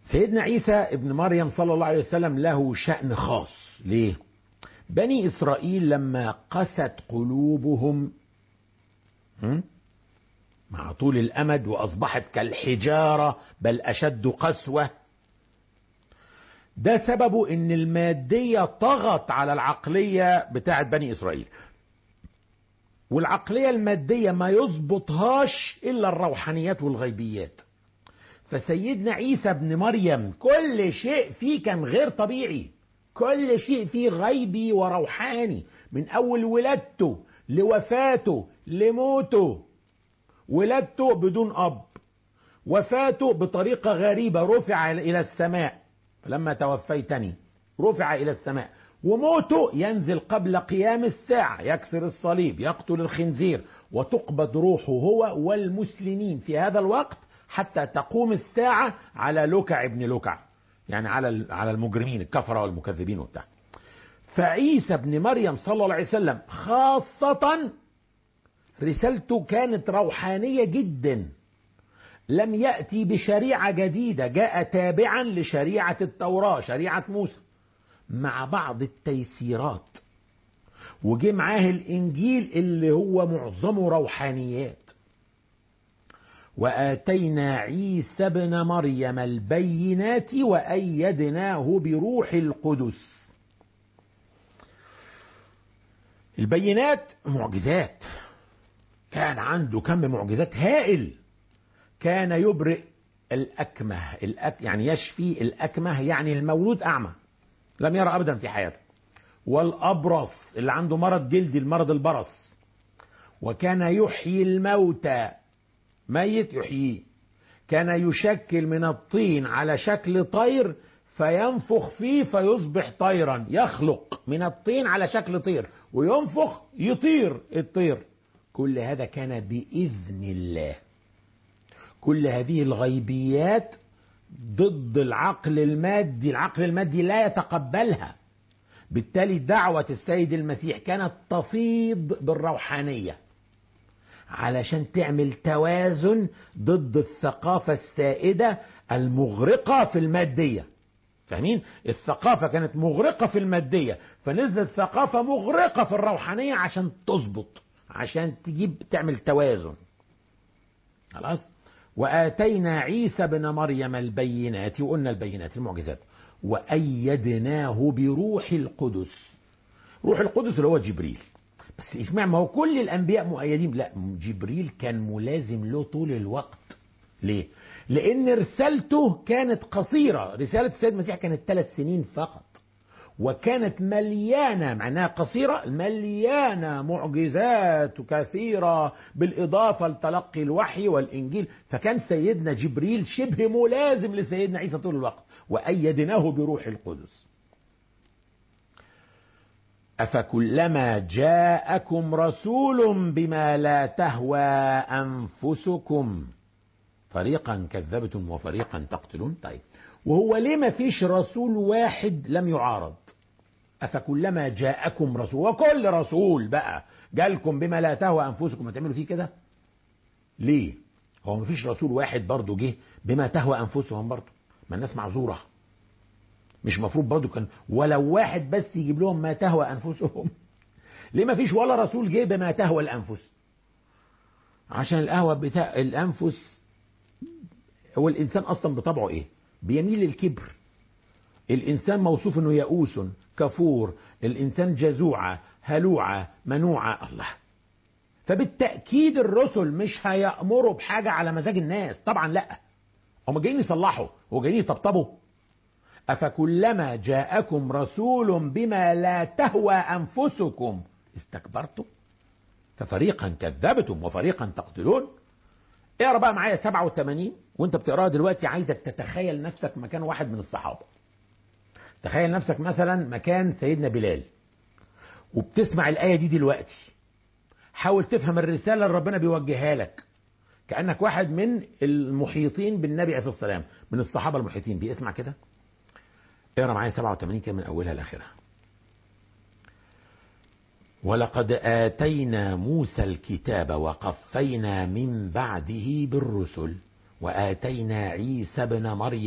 سيدنا عيسى ابن مريم صلى الله عليه وسلم له شأن خاص ليه بني إسرائيل لما قست قلوبهم هم؟ مع طول الأمد وأصبحت كالحجارة بل أشد قسوة ده سببه ان المادية طغت على العقلية بتاعت بني إسرائيل والعقلية المادية ما يظبطهاش إلا الروحانيات والغيبيات فسيدنا عيسى ابن مريم كل شيء فيه كان غير طبيعي كل شيء فيه غيبي وروحاني من أول ولادته لوفاته لموته ولادته بدون أب وفاته بطريقة غريبة رفع إلى السماء فلما توفيتني رفع إلى السماء وموته ينزل قبل قيام الساعة يكسر الصليب يقتل الخنزير وتقبض روحه هو والمسلمين في هذا الوقت حتى تقوم الساعة على لكع ابن لكع يعني على على المجرمين الكفرة والمكذبين وبتاع فعيسى ابن مريم صلى الله عليه وسلم خاصة رسالته كانت روحانية جدا لم يأتي بشريعة جديدة جاء تابعا لشريعة التوراة شريعة موسى مع بعض التيسيرات وجه معاه الإنجيل اللي هو معظمه روحانيات وآتينا عيسى ابن مريم البينات وأيدناه بروح القدس البينات معجزات كان عنده كم معجزات هائل كان يبرئ الأكمه الأك يعني يشفي الأكمه يعني المولود أعمى لم يرى أبدا في حياته والأبرص اللي عنده مرض جلدي المرض البرص وكان يحيي الموتى ميت يحييه كان يشكل من الطين على شكل طير فينفخ فيه فيصبح طيرا يخلق من الطين على شكل طير وينفخ يطير الطير كل هذا كان بإذن الله كل هذه الغيبيات ضد العقل المادي العقل المادي لا يتقبلها بالتالي دعوة السيد المسيح كانت تفيض بالروحانية علشان تعمل توازن ضد الثقافة السائدة المغرقة في المادية فاهمين الثقافة كانت مغرقة في المادية فنزلت ثقافة مغرقة في الروحانية عشان تظبط عشان تجيب تعمل توازن خلاص وآتينا عيسى بن مريم البينات وقلنا البينات المعجزات وأيدناه بروح القدس روح القدس اللي هو جبريل بس اسمع ما هو كل الأنبياء مؤيدين لا جبريل كان ملازم له طول الوقت ليه؟ لأن رسالته كانت قصيرة رسالة السيد المسيح كانت ثلاث سنين فقط وكانت مليانة معناها قصيرة مليانة معجزات كثيرة بالإضافة لتلقي الوحي والإنجيل فكان سيدنا جبريل شبه ملازم لسيدنا عيسى طول الوقت وأيدناه بروح القدس أفكلما جاءكم رسول بما لا تهوى أنفسكم فريقا كذبتم وفريقا تقتلون طيب وهو ليه ما فيش رسول واحد لم يعارض أفكلما جاءكم رسول وكل رسول بقى جالكم بما لا تهوى أنفسكم هتعملوا فيه كده ليه هو ما فيش رسول واحد برضه جه بما تهوى أنفسهم برضه ما الناس معذورة مش مفروض برضه كان ولو واحد بس يجيب لهم ما تهوى أنفسهم ليه ما فيش ولا رسول جه بما تهوى الأنفس عشان القهوة بتاع الأنفس هو الإنسان أصلا بطبعه إيه بيميل للكبر الإنسان موصوف أنه يئوس كفور الإنسان جزوعة هلوعة منوعة الله فبالتأكيد الرسل مش هيأمروا بحاجة على مزاج الناس طبعا لا هم جايين يصلحوا هو جايين يطبطبوا أفكلما جاءكم رسول بما لا تهوى أنفسكم استكبرتم ففريقا كذبتم وفريقا تقتلون اقرا بقى معايا 87 وانت بتقراها دلوقتي عايزك تتخيل نفسك مكان واحد من الصحابه تخيل نفسك مثلا مكان سيدنا بلال وبتسمع الآية دي دلوقتي حاول تفهم الرسالة اللي ربنا بيوجهها لك كأنك واحد من المحيطين بالنبي عليه الصلاة والسلام من الصحابة المحيطين بيه اسمع كده اقرا معايا 87 كده من أولها لآخرها ولقد آتينا موسى الكتاب وقفينا من بعده بالرسل وآتينا عيسى ابن مريم